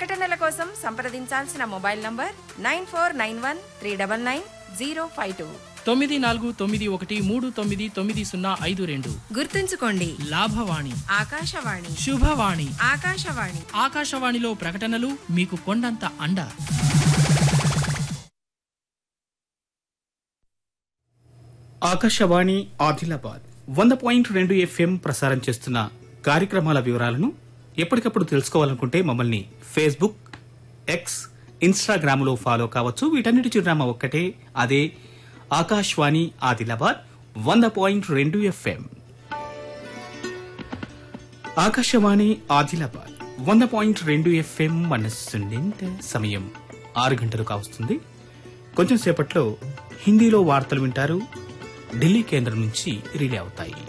ప్రకటనల కోసం సంప్రదించాల్సిన mobile number nine four nine one three double nine zero five two తొమ్మిది నాలుగు తొమ్మిది ఒకటి మూడు తొమ్మిది తొమ్మిది సున్నా ఐదు రెండు గుర్తుంచుకోండి లాభవాణి ఆకాశవాణి శుభవాణి ఆకాశవాణి ఆకాశవాణిలో ప్రకటనలు మీకు కొండంత అండ ఆకాశవాణి ఆదిలాబాద్ వంద పాయింట్ రెండు ఎఫ్ఎం ప్రసారం చేస్తున్న కార్యక్రమాల వివరాలను ఎప్పటికప్పుడు తెలుసుకోవాలనుకుంటే మమ్మల్ని ఫేస్బుక్ ఎక్స్ ఇన్స్టాగ్రామ్లో ఫాలో కావచ్చు వీటన్నిటి చిరునామా ఒక్కటే అదే ఆకాశవాణి ఆదిలాబాద్ వంద పాయింట్ రెండు ఎఫ్ఎం ఆకాశవాణి ఆదిలాబాద్ వంద పాయింట్ రెండు ఎఫ్ఎం మనస్సు నిండా సమయం ఆరు గంటలు కావస్తుంది కొంచెం సేపట్లో హిందీలో వార్తలు వింటారు ఢిల్లీ కేంద్రం నుంచి రిలే అవుతాయి